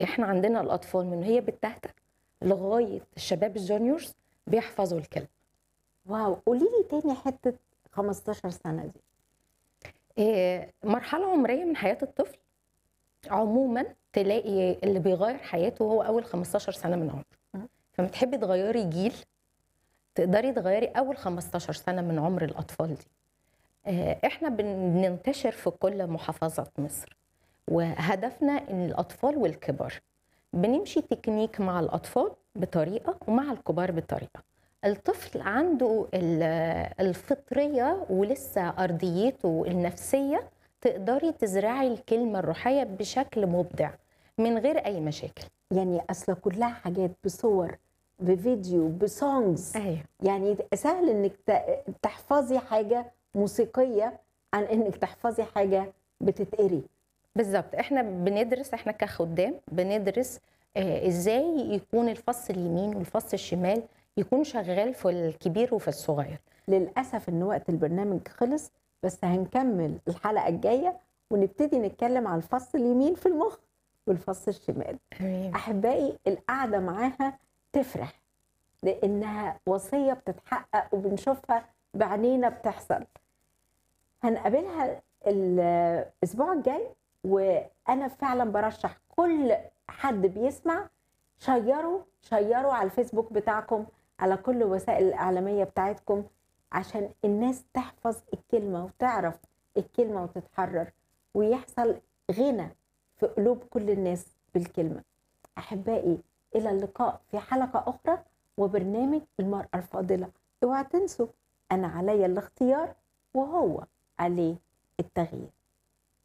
احنا عندنا الاطفال من هي بتتهته لغايه الشباب الجونيورز بيحفظوا الكلمه واو قولي لي تاني حته 15 سنه دي إيه، مرحله عمريه من حياه الطفل عموما تلاقي اللي بيغير حياته هو اول 15 سنه من عمره مم. فما تحبي تغيري جيل تقدري تغيري اول 15 سنه من عمر الاطفال دي آه، احنا بننتشر في كل محافظات مصر وهدفنا ان الاطفال والكبار بنمشي تكنيك مع الاطفال بطريقه ومع الكبار بطريقه الطفل عنده ال- الفطريه ولسه ارضيته النفسيه تقدري تزرعي الكلمه الروحيه بشكل مبدع من غير اي مشاكل يعني اصل كلها حاجات بصور بفيديو بسونجز ايوه يعني سهل انك ت- تحفظي حاجه موسيقيه عن انك تحفظي حاجه بتتقري بالظبط احنا بندرس احنا كخدام بندرس آه، ازاي يكون الفص اليمين والفص الشمال يكون شغال في الكبير وفي الصغير للاسف ان وقت البرنامج خلص بس هنكمل الحلقه الجايه ونبتدي نتكلم على الفص اليمين في المخ والفص الشمال امين احبائي القعده معاها تفرح لانها وصيه بتتحقق وبنشوفها بعينينا بتحصل هنقابلها الاسبوع الجاي وانا فعلا برشح كل حد بيسمع شيروا شيروا على الفيسبوك بتاعكم على كل وسائل الاعلاميه بتاعتكم عشان الناس تحفظ الكلمه وتعرف الكلمه وتتحرر ويحصل غنى في قلوب كل الناس بالكلمه احبائي الى اللقاء في حلقه اخرى وبرنامج المراه الفاضله اوعى تنسوا انا عليا الاختيار وهو عليه التغيير